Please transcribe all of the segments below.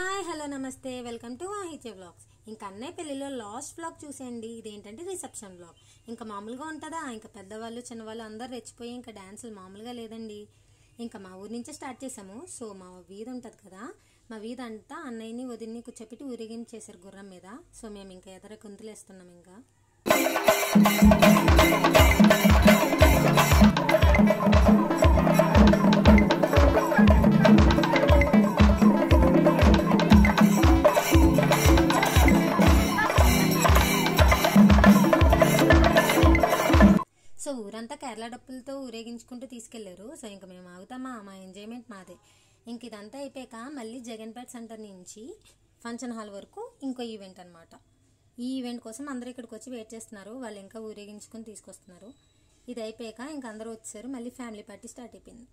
hi hello నమస్తే welcome to Vahitya vlogs ఇంకా అన్నయ్య పెళ్లిలో లాస్ట్ వ్లాగ్ చూసేయండి ఇదేంటంటే రిసెప్షన్ వ్లాగ్ ఇంకా మామూలుగా ఉంటుందా ఇంకా పెద్దవాళ్ళు చిన్నవాళ్ళు అందరు రెచ్చిపోయి ఇంకా డ్యాన్సులు మామూలుగా లేదండి ఇంకా మా ఊరి నుంచే స్టార్ట్ చేసాము సో మా వీధి ఉంటుంది కదా మా వీధి అంతా అన్నయ్యని వదిన్ని కూర్చోపెట్టి ఊరేగింపు చేశారు గుర్రం మీద సో మేము ఇంకా ఎదర కుంతులేస్తున్నాం ఇంకా సో ఊరంతా కేరళ డప్పులతో ఊరేగించుకుంటూ తీసుకెళ్లారు సో ఇంకా మేము ఆగుతామా మా ఎంజాయ్మెంట్ మాదే ఇంక ఇదంతా అయిపోయాక మళ్ళీ జగన్పేట సెంటర్ నుంచి ఫంక్షన్ హాల్ వరకు ఇంకో ఈవెంట్ అనమాట ఈ ఈవెంట్ కోసం అందరూ ఇక్కడికి వచ్చి వెయిట్ చేస్తున్నారు వాళ్ళు ఇంకా ఊరేగించుకొని తీసుకొస్తున్నారు ఇది అయిపోయాక ఇంకా అందరూ వచ్చారు మళ్ళీ ఫ్యామిలీ పార్టీ స్టార్ట్ అయిపోయింది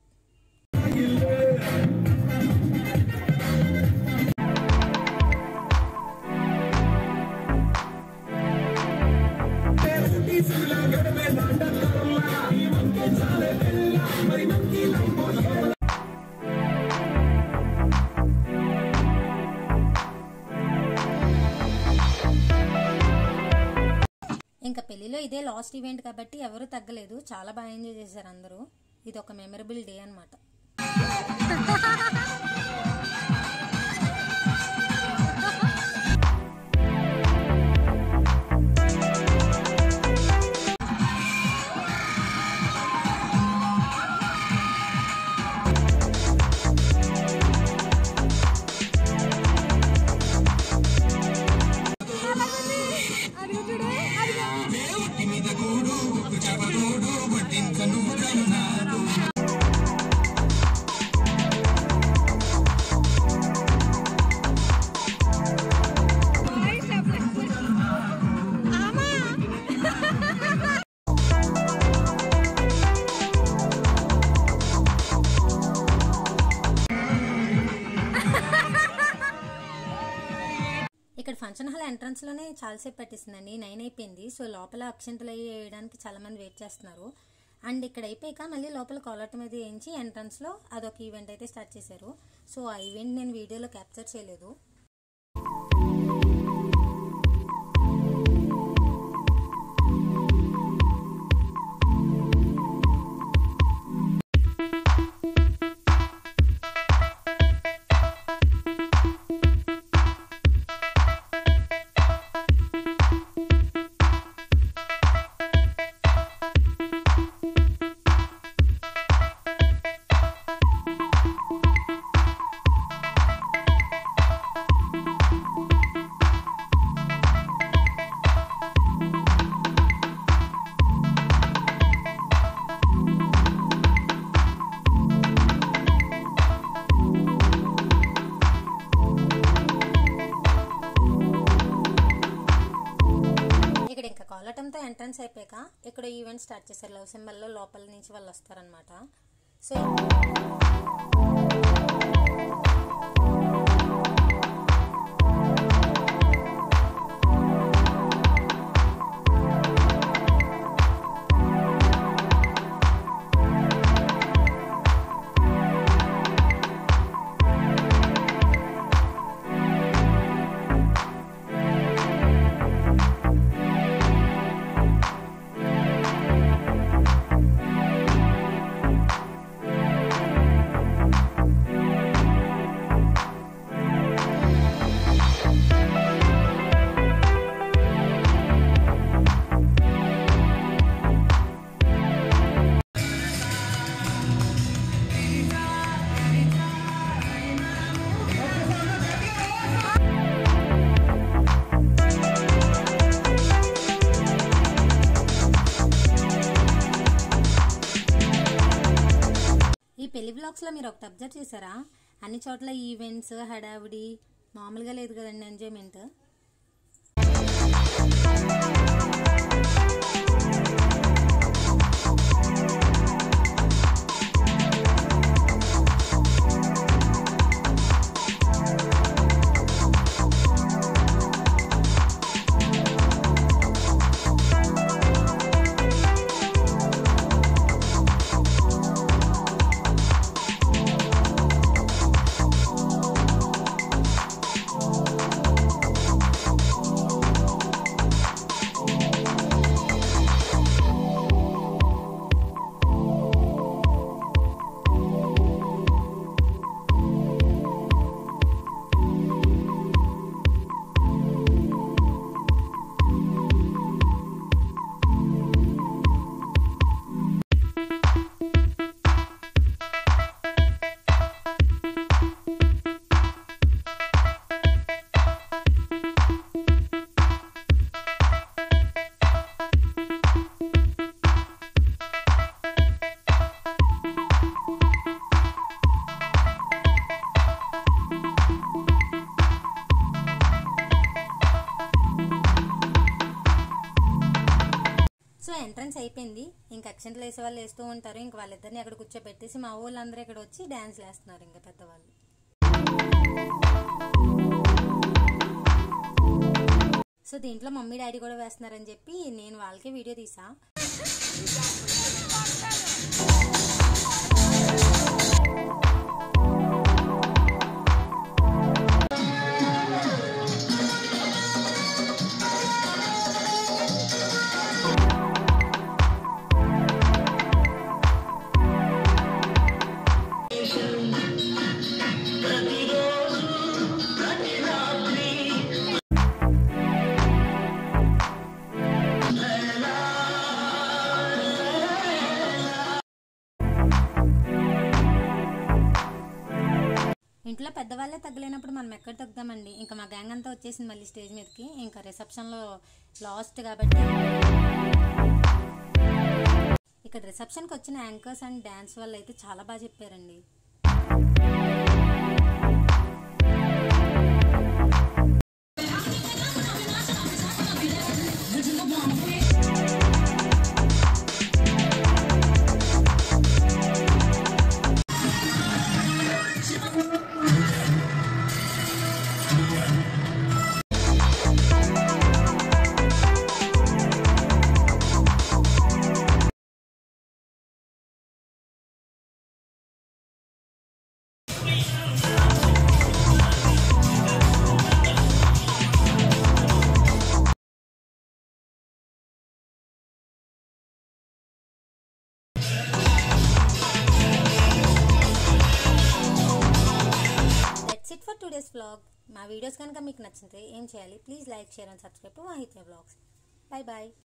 ఇంకా పెళ్లిలో ఇదే లాస్ట్ ఈవెంట్ కాబట్టి ఎవరు తగ్గలేదు చాలా బాగా ఎంజాయ్ చేశారు అందరూ ఇది ఒక మెమరబుల్ డే అనమాట ఇక్కడ ఫంక్షన్ హాల్ ఎంట్రన్స్ లోనే చాలాసేపు పట్టేసిందండి నైన్ అయిపోయింది సో లోపల అక్షంతలు అవి వేయడానికి చాలా మంది వెయిట్ చేస్తున్నారు అండ్ ఇక్కడ అయిపోయాక మళ్ళీ లోపల కాలర్ మీద వేయించి ఎంట్రన్స్ లో అదొక ఈవెంట్ అయితే స్టార్ట్ చేశారు సో ఆ ఈవెంట్ నేను వీడియోలో క్యాప్చర్ చేయలేదు ఇక్కడ ఇంకా కోలటంతో ఎంట్రన్స్ అయిపోయాక ఇక్కడ ఈవెంట్ స్టార్ట్ చేశారు లవ్ సింబల్లో లోపల నుంచి వాళ్ళు వస్తారనమాట సో ఈ పెళ్లి బ్లాగ్స్ లో మీరు ఒకటి అబ్జర్వ్ చేశారా అన్ని చోట్ల ఈవెంట్స్ హడావిడి మామూలుగా లేదు కదండి ఎంజాయ్మెంట్ డ్యాన్స్ అయిపోయింది ఇంక అక్షంతలు వేసే వాళ్ళు వేస్తూ ఉంటారు ఇంక వాళ్ళిద్దరిని అక్కడ కూర్చోబెట్టేసి మా వాళ్ళందరూ ఇక్కడ వచ్చి డ్యాన్స్ వేస్తున్నారు ఇంకా పెద్దవాళ్ళు సో దీంట్లో మమ్మీ డాడీ కూడా వేస్తున్నారని చెప్పి నేను వాళ్ళకే వీడియో తీసా ఇంట్లో పెద్దవాళ్ళే తగ్గలేనప్పుడు మనం ఎక్కడ తగ్గుదామండి ఇంకా మా గ్యాంగ్ అంతా వచ్చేసింది మళ్ళీ స్టేజ్ మీదకి ఇంకా రిసెప్షన్లో లాస్ట్ కాబట్టి ఇక్కడ రిసెప్షన్కి వచ్చిన యాంకర్స్ అండ్ డ్యాన్స్ వాళ్ళు అయితే చాలా బాగా చెప్పారండి that's it for today's vlog మా వీడియోస్ కనుక మీకు నచ్చితే ఏం చేయాలి please like share and subscribe to Vahitya vlogs bye bye